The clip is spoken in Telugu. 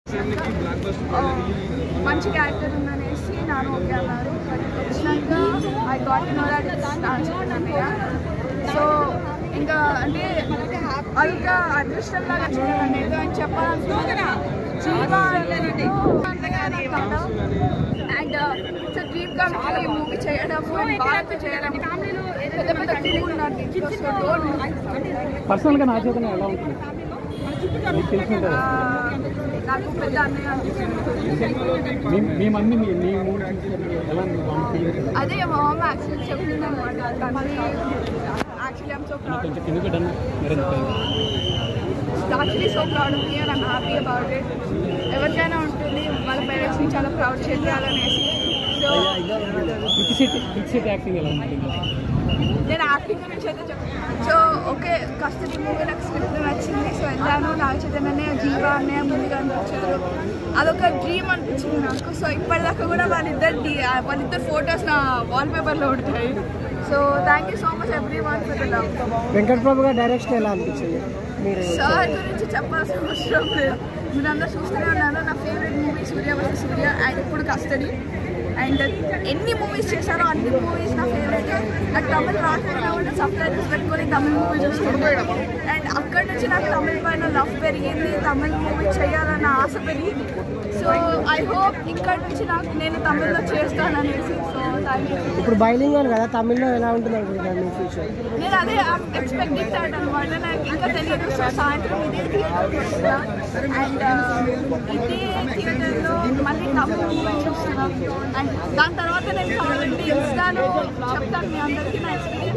మంచి క్యారెక్టర్ ఉందనేసి నాన్న ఓకే అన్నారు బట్ వచ్చినాక I got no that dance అన్నయ్య సో ఇంకా అంటే అదొక అదృష్టం లాగా చూడండి ఏదో అని చెప్పాలనుకుంటున్నా Jeeva and so dream come ఈ మూవీ చేయడం and బాగా చేయడం పెద్ద పెద్ద టీం ఉన్నారు దీంట్లో సో డోంట్ పర్సనల్గా నా చేతనే ఎలా ఉంటుంది మీకు తెలిసి ఉంటుంది నాకు పెద్ద అన్నయ్య అనిపిస్తుంది మీ మీ మమ్మీ మీ మీ మూడు చూసినప్పుడు ఎలా ఉంది వాళ్ళ ఫీలింగ్ అదే మా మమ్మ యాక్చువల్లీ చెప్పింది అనమాట తండ్రి యాక్చువల్లీ ఐమ్ సో ప్రౌడ్ కొంచెం కింద పెట్టండి మరింత actually so proud of me and I'm happy about it ఎవరికైనా ఉంటుంది వాళ్ళ పేరెంట్స్ని చాలా ప్రౌడ్ చేయాలనేసి so pick sit pick sit acting ఎలా ఉంటుంది నేను యాక్టింగ్ గురించి అయితే చెప్తాను సో ఓకే కస్టడీ మూవీ నాకు స్క్రిప్ట్ నచ్చింది సో వెళ్ళాను నాగ చైతన్యనే జీవా అన్నయ్య ముందుగా అనిపించారు అదొక డ్రీమ్ అనిపించింది నాకు సో ఇప్పటిదాకా కూడా వాళ్ళిద్దరి వాళ్ళిద్దరు ఫొటోస్ నా వాల్ పేపర్లో ఉంటాయి so thank you so much everyone for the love Venkat Prabhu గారి డైరెక్షన్ ఎలా అనిపించింది మీరు సార్ గురించి చెప్పాల్సిన అవసరం లేదు మీరందరూ చూస్తూనే ఉన్నారు నా favourite movie Surya versus Surya and ఇప్పుడు కస్టడీ అండ్ ఎన్ని మూవీస్ చేశారో అన్ని మూవీస్ నా ఫేవరెట్ నాకు తమిళ రాకపోయినా కూడా సబ్ టైటిల్స్ పెట్టుకొని తమిళ మూవీ చూస్తున్నాను అండ్ అక్కడి నుంచి నాకు తమిళ పైన లవ్ పెరిగింది తమిళ మూవీ చేయాలన్న ఆశ పెరిగింది సో ఐ హోప్ ఇక్కడ నుంచి నాకు నేను తమిళ్లో చేస్తాననేసి సో థ్యాంక్ యూ ఇప్పుడు బైలింగల్ కదా తమిళ్లో ఎలా ఉంటుంది అనుకుంటున్నారు మీ ఫ్యూచర్ నేను అదే ఎక్స్పెక్టింగ్ దాట్ అనమాట నాకు ఇంకా తెలియదు సో సాయంత్రం ఇదే థియేటర్ అండ్ ఇదే థియేటర్లో మళ్ళీ తమిళ మూవీ చూస్తున్నాం అండ్ దాని తర్వాత నేను కావాలంటే ఇన్స్టాలో చెప్తాను మీ అందరికీ నా ఎక్స్పీరియన్స్